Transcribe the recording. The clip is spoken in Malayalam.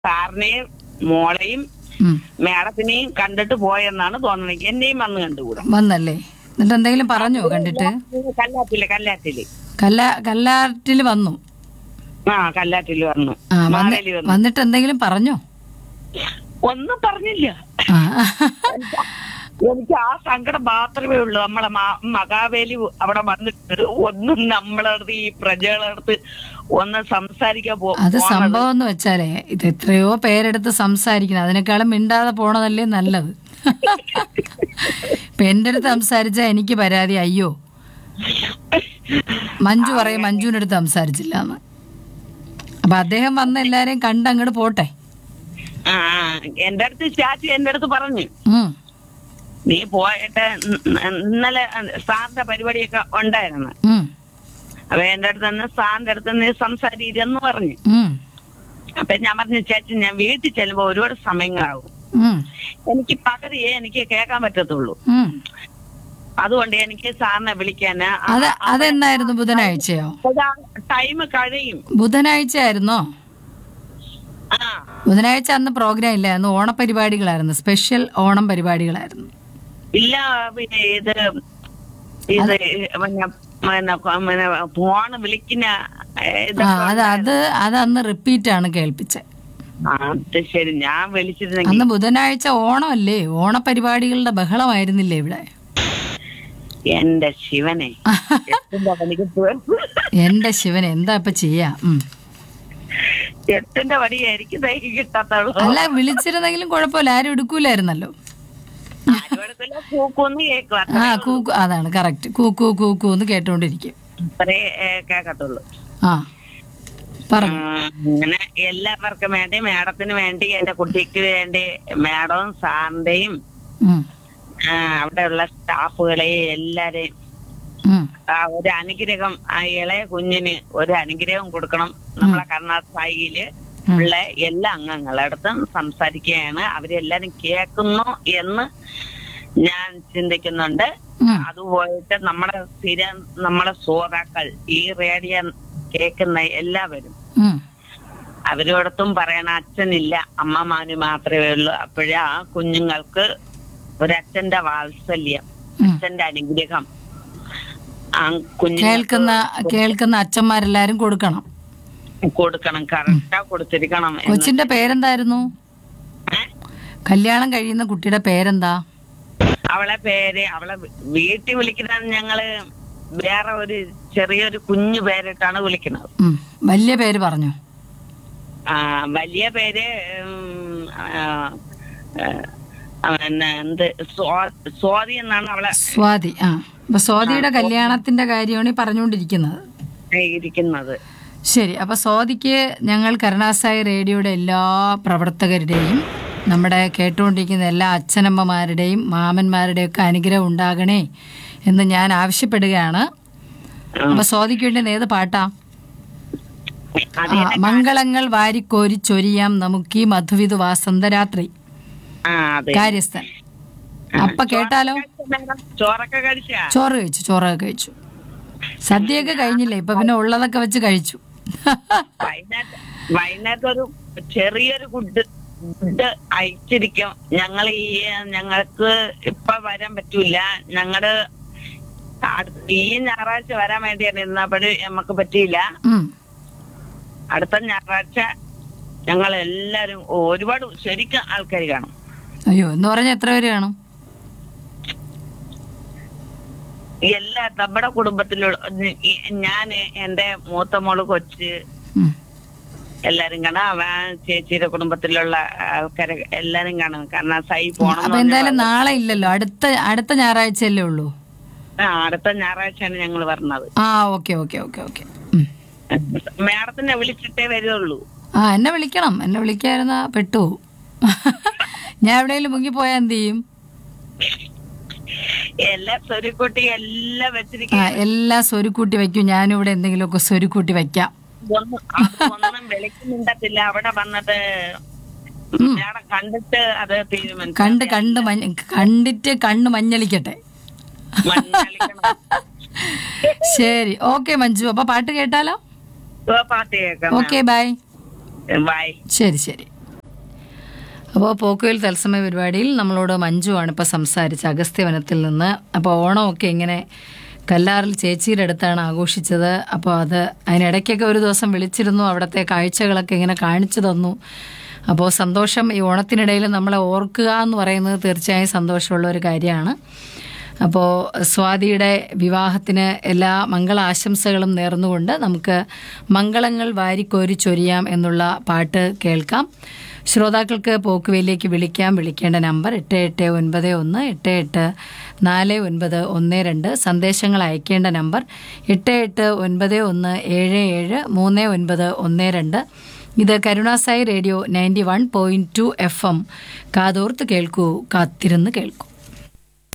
സാറിനെയും മോളെയും ഉം. മേഡത്തിനെയും കണ്ടിട്ട് പോയെന്നാണ് തോന്നുന്നത് എന്നെയും വന്ന് കണ്ടുകൂടാ വന്നല്ലേ എന്നിട്ട് എന്തെങ്കിലും പറഞ്ഞോ കണ്ടിട്ട് കല്ലാറ്റില് കല്ലാറ്റില് കല്ല കല്ലാറ്റിൽ വന്നു ആ കല്ലാറ്റില് വന്നു ആ വന്ന് മാവേലി വന്നു വന്നിട്ട് എന്തെങ്കിലും പറഞ്ഞോ ഒന്നും പറഞ്ഞില്ല ആ എനിക്ക് ആ സങ്കടം മാത്രമേ ഉള്ളൂ നമ്മളെ മാ- മഹാബലി അവിടെ വന്നിട്ട് ഒന്നും നമ്മളടുത്ത് ഈ പ്രജകളടുത്ത് ഒന്ന് സംസാരിക്കാൻ പോ അത് സംഭവം എന്ന് വെച്ചാലേ ഇത് എത്രയോ പേരെടുത്ത് സംസാരിക്കണം അതിനേക്കാളും മിണ്ടാതെ പോണതല്ലേ നല്ലത് ഇപ്പൊ എന്റെ അടുത്ത് സംസാരിച്ചാ എനിക്ക് പരാതി അയ്യോ മഞ്ജു പറയും മഞ്ജുവിന്റെ അടുത്ത് സംസാരിച്ചില്ല എന്ന് അപ്പൊ അദ്ദേഹം വന്ന് എല്ലാരെയും കണ്ട് അങ്ങോട്ട് പോട്ടെ ആ ആ, എന്റെ അടുത്ത് ചാച്ചി എന്റെ അടുത്ത് പറഞ്ഞു ഉം നീ പോയിട്ട് ഇന്ന- ഇന്നലെ സാറിന്റെ പരിപാടിയൊക്കെ ഉണ്ടായിരുന്നു ഉം അപ്പൊ എന്റെ അടുത്ത് നിന്ന് സാറിന്റെ അടുത്ത് നീ സംസാരിച്ചെന്ന് പറഞ്ഞു ഉം അപ്പൊ ഞാൻ പറഞ്ഞു ചേച്ചി ഞാൻ വീട്ടിൽ ചെല്ലുമ്പോ ഒരുപാട് സമയങ്ങളാവും ഉം എനിക്ക് പകരയേ എനിക്ക് കേൾക്കാൻ പറ്റത്തുള്ളൂ ഉം അതുകൊണ്ട് എനിക്ക് സാറിനെ വിളിക്കാന് അത് അതെന്നായിരുന്നു ബുധനാഴ്ചയോ ടൈം കഴിയും ബുധനാഴ്ച ആയിരുന്നോ ആ ബുധനാഴ്ച അന്ന് പ്രോഗ്രാം ഇല്ലായിരുന്നു ഓണപരിപാടികളായിരുന്നു സ്പെഷ്യൽ ഓണം പരിപാടികളായിരുന്നു ഇല്ല പിന്നെ ഇത് ഇത് പിന്നെ പിന്നെ പിന്നെ ഫോണ് വിളിക്കുന്ന ഏ, ആ ഇതൊക്കെ അത് അത് അത് അന്ന് റിപ്പീറ്റ് ആണ് കേൾപ്പിച്ചത് ആ, അത് ശരി ഞാൻ വിളിച്ചിരുന്നെങ്കിൽ അന്ന് ബുധനാഴ്ച ഓണമല്ലേ ഓണപരിപാടികളുടെ ബഹളമായിരുന്നില്ലേ ഇവിടെ എന്റെ ശിവനെ എട്ടിന്റെ പണിക്ക് തീർന്നു. എന്റെ ശിവൻ എന്താ ഇപ്പൊ ചെയ്യാ ഉം. എട്ടിന്റെ പണി എനിക്ക് തൈക്ക് കിട്ടാത്തുള്ളൂ അല്ല വിളിച്ചിരുന്നെങ്കിലും കുഴപ്പമില്ല ആരും എടുക്കൂലായിരുന്നല്ലോ ആരോടൊക്കെ കൂക്കൊന്ന് കേൾക്കും ആ കൂക്കു അതാണ് കറക്റ്റ് കൂക്കു കൂക്കു എന്ന് കേട്ടോണ്ടിരിക്കും അത്രേ ഏ, കേൾക്കത്തുള്ളൂ ആ പറഞ്ഞു ഉം, അങ്ങനെ എല്ലാവർക്കും വേണ്ടി മാഡത്തിന് വേണ്ടി എന്റെ കുട്ടിക്ക് വേണ്ടി മാഡവും സാറിന്റെയും ഉം. ആ, അവിടെയുള്ള സ്റ്റാഫുകളെയും എല്ലാരെയും ഉം. ആ, ഒരു അനുഗ്രഹം ആ ഇളയ കുഞ്ഞിന് ഒരു അനുഗ്രഹം കൊടുക്കണം നമ്മളെ കർണാടകയില് ഉള്ള എല്ലാ അംഗങ്ങളടുത്തും സംസാരിക്കുകയാണ് അവരെല്ലാരും കേൾക്കുന്നു എന്ന് ഞാൻ ചിന്തിക്കുന്നുണ്ട് ഉം. അതുപോയിട്ട് നമ്മുടെ സ്ഥിരം നമ്മളെ ശ്രോതാക്കൾ ഈ റേഡിയോ കേൾക്കുന്ന എല്ലാവരും ഉം. അവരോടത്തും പറയണ അച്ഛനില്ല അമ്മമാര് മാത്രമേ ഉള്ളൂ അപ്പോഴേ ആ കുഞ്ഞുങ്ങൾക്ക് ഒരച്ഛന്റെ വാത്സല്യം ഉം. അച്ഛന്റെ അനുഗ്രഹം ആ കുഞ്ഞുങ്ങൾക്ക് കേൾക്കുന്ന കേൾക്കുന്ന അച്ഛന്മാരെല്ലാരും കൊടുക്കണം കൊടുക്കണം കറക്റ്റാ കൊടുത്തിരിക്കണം എന്ന്. കൊച്ചിന്റെ പേരെന്തായിരുന്നു ഏ? കല്യാണം കഴിയുന്ന കുട്ടിയുടെ പേരെന്താ അവളെ പേര് അവളെ വീട്ടിൽ വിളിക്കുന്നത് ഞങ്ങള് വേറെ ഒരു ചെറിയൊരു കുഞ്ഞു പേരിട്ടാണ് വിളിക്കുന്നത് ഉം. വലിയ പേര് പറഞ്ഞു ആ വലിയ പേര് ഉം, ആ, ആ, പിന്നെ എന്ത് സ്വാ- സ്വാതി എന്നാണ് അവളെ സ്വാതി ആ അപ്പൊ സ്വാതിയുടെ കല്യാണത്തിന്റെ കാര്യമാണ് ഈ പറഞ്ഞുകൊണ്ടിരിക്കുന്നത് ഇരിക്കുന്നത് ശരി അപ്പൊ സ്വാതിക്ക് ഞങ്ങൾ കരുണാസായി റേഡിയോയുടെ എല്ലാ പ്രവർത്തകരുടെയും നമ്മുടെ കേട്ടുകൊണ്ടിരിക്കുന്ന എല്ലാ അച്ഛനമ്മമാരുടെയും മാമന്മാരുടെയും ഒക്കെ അനുഗ്രഹം ഉണ്ടാകണേ എന്ന് ഞാൻ ആവശ്യപ്പെടുകയാണ് അപ്പൊ സ്വാതിക്ക് വേണ്ടി ഏത് പാട്ടാ അത് ആ, മംഗളങ്ങൾ വാരിക്കോരി ചൊരിയാം നമുക്ക് ഈ മധുവിധു വാസന്തരാത്രി ആ അതെ കാര്യസ്ഥൻ അപ്പൊ കേട്ടാലോ മേഡം, ചോറൊക്കെ കഴിച്ചാ ചോറ് കഴിച്ചു ചോറൊക്കെ കഴിച്ചു സദ്യയൊക്കെ കഴിഞ്ഞില്ലേ ഇപ്പൊ പിന്നെ ഉള്ളതൊക്കെ വെച്ച് കഴിച്ചു വൈകുന്നേരത്ത് വൈകുന്നേരത്ത് ഒരു ചെറിയൊരു ഫുഡ് ഫുഡ് അയച്ചിരിക്കും ഞങ്ങൾ ഈ ഞങ്ങൾക്ക് ഇപ്പൊ വരാൻ പറ്റൂല ഞങ്ങള് അടുത്ത- ഈ ഞായറാഴ്ച വരാൻ വേണ്ടിയാണ് ഇരുന്നപ്പോഴ് നമുക്ക് പറ്റിയില്ല ഉം. അടുത്ത ഞായറാഴ്ച ഞങ്ങൾ എല്ലാരും ഒരുപാട് ശരിക്കും ആൾക്കാർ കാണും അയ്യോ എന്ന് പറഞ്ഞാൽ എത്ര പേര് കാണും എല്ലാ നമ്മുടെ കുടുംബത്തിലുള്ള ഞാൻ എന്റെ മൂത്ത മോള് കൊച്ച് ഉം. എല്ലാരും കാണാം അവ ചേച്ചിയുടെ കുടുംബത്തിലുള്ള ആൾക്കാരെ എല്ലാരും കാണും കാരണം സൈ പോണം അപ്പൊ എന്തായാലും നാളെ ഇല്ലല്ലോ അടുത്ത അടുത്ത ഞായറാഴ്ചയല്ലേ ഉള്ളൂ ആ അടുത്ത ഞായറാഴ്ചയാണ് ഞങ്ങൾ പറഞ്ഞത് ആ ഓക്കെ ഓക്കെ ഓക്കെ ഓക്കെ മാഡത്തിനെ വിളിച്ചിട്ടേ വരുള്ളൂ ആ എന്നെ വിളിക്കണം എന്നെ വിളിക്കായിരുന്ന പെട്ടു ഞാൻ എവിടെയെങ്കിലും മുങ്ങിപ്പോയാ എന്ത് ചെയ്യും എല്ലാ സ്വരുക്കുട്ടി എല്ലാം ആ വെച്ചിരിക്കും എല്ലാം സ്വരുക്കൂട്ടി വെക്കും ഞാനും ഇവിടെ എന്തെങ്കിലുമൊക്കെ സ്വരുക്കൂട്ടി വെക്കാം ഒന്നും ഒന്നും വിളിക്കുന്നുണ്ടത്തില്ല അവിടെ വന്നിട്ട് മാഡം കണ്ടിട്ട് അത് തീരുമാനിച്ചു കണ്ട് കണ്ട് മഞ്ഞ കണ്ടിട്ട് കണ്ണ് മഞ്ഞളിക്കട്ടെ മഞ്ഞളിക്കണം. ശരി ഓക്കെ മഞ്ജു അപ്പൊ പാട്ട് കേട്ടാലോ ഓ, പാട്ട് കേൾക്കാം ഓക്കെ ബൈ ബൈ ശരി ശരി അപ്പോൾ പോക്കുവൽ തത്സമയ പരിപാടിയിൽ നമ്മളോട് മഞ്ജുവാണ് ഇപ്പോൾ സംസാരിച്ചത് അഗസ്ത്യവനത്തിൽ നിന്ന് അപ്പോൾ ഓണമൊക്കെ ഇങ്ങനെ കല്ലാറിൽ ചേച്ചിയുടെ അടുത്താണ് ആഘോഷിച്ചത് അപ്പോൾ അത് അതിനിടയ്ക്കൊക്കെ ഒരു ദിവസം വിളിച്ചിരുന്നു അവിടുത്തെ കാഴ്ചകളൊക്കെ ഇങ്ങനെ കാണിച്ചു തന്നു അപ്പോൾ സന്തോഷം ഈ ഓണത്തിനിടയിൽ നമ്മളെ ഓർക്കുക എന്ന് പറയുന്നത് തീർച്ചയായും സന്തോഷമുള്ള ഒരു കാര്യമാണ് അപ്പോൾ സ്വാതിയുടെ വിവാഹത്തിന് എല്ലാ മംഗള ആശംസകളും നേർന്നുകൊണ്ട് നമുക്ക് മംഗളങ്ങൾ വാരിക്കോരി ചൊരിയാം എന്നുള്ള പാട്ട് കേൾക്കാം ശ്രോതാക്കൾക്ക് പോക്കുവയിലേക്ക് വിളിക്കാം വിളിക്കേണ്ട നമ്പർ എട്ട് എട്ട് ഒൻപത് ഒന്ന് എട്ട് എട്ട് നാല് ഒൻപത് ഒന്ന് രണ്ട് സന്ദേശങ്ങൾ അയക്കേണ്ട നമ്പർ എട്ട് എട്ട് ഒൻപത് ഒന്ന് ഏഴ് ഏഴ് മൂന്ന് ഒൻപത് ഒന്ന് രണ്ട് ഇത് കരുണാസായി radio ninety one point two F M കാതോർത്ത് കേൾക്കൂ കാത്തിരുന്ന് കേൾക്കൂ